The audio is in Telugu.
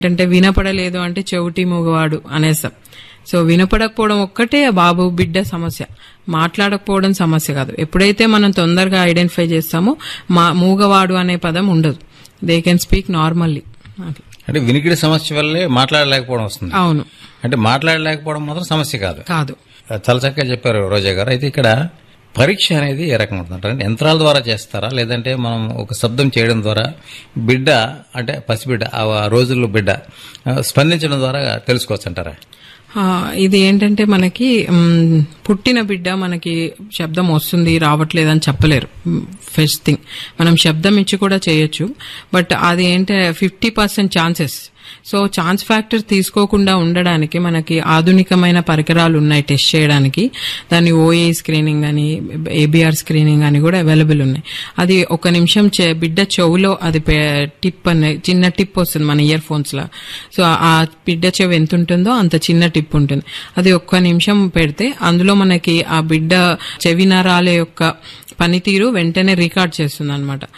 అంటే వినపడలేదు అంటే చెవిటి మూగవాడు అనేస్తాం సో వినపడకపోవడం ఒక్కటే ఆ బాబు బిడ్డ సమస్య మాట్లాడకపోవడం సమస్య కాదు ఎప్పుడైతే మనం తొందరగా ఐడెంటిఫై చేస్తామో మా మూగవాడు అనే పదం ఉండదు దే కెన్ స్పీక్ నార్మల్లీ అంటే వినికిడి సమస్య వల్లే మాట్లాడలేకపోవడం వస్తుంది అవును అంటే మాట్లాడలేకపోవడం మాత్రం సమస్య కాదు కాదు చాలా చక్కగా చెప్పారు రోజా గారు అయితే ఇక్కడ పరీక్ష అనేది ఏ రకంగా ఉంటుంది అంటే యంత్రాల ద్వారా చేస్తారా లేదంటే మనం ఒక శబ్దం చేయడం ద్వారా బిడ్డ అంటే పసిబిడ్డ ఆ రోజుల్లో బిడ్డ ఆ, స్పందించడం ద్వారా తెలుసుకోవచ్చు అంటారా ఆ, ఇది ఏంటంటే మనకి మ్, పుట్టిన బిడ్డ మనకి శబ్దం వస్తుంది రావట్లేదు అని చెప్పలేరు ఫస్ట్ థింగ్ మనం శబ్దం ఇచ్చి కూడా చేయొచ్చు బట్ అది ఏంటంటే fifty percent chances so chance factor తీసుకోకుండా ఉండడానికి మనకి ఆధునికమైన పరికరాలు ఉన్నాయి టెస్ట్ చేయడానికి దాన్ని ఓఏ స్క్రీనింగ్ అని ఏబిఆర్ స్క్రీనింగ్ అని కూడా అవైలబుల్ ఉన్నాయి అది ఒక నిమిషం చె- బిడ్డ చెవులో అది పె- టిప్ అనే చిన్న టిప్ వస్తుంది మన ఇయర్ ఫోన్స్ లా సో ఆ బిడ్డ చెవి ఎంత ఉంటుందో అంత చిన్న టిప్ ఉంటుంది అది ఒక్క నిమిషం పెడితే అందులో మనకి ఆ బిడ్డ చెవి నరాల యొక్క పనితీరు వెంటనే రికార్డ్ చేస్తుంది అనమాట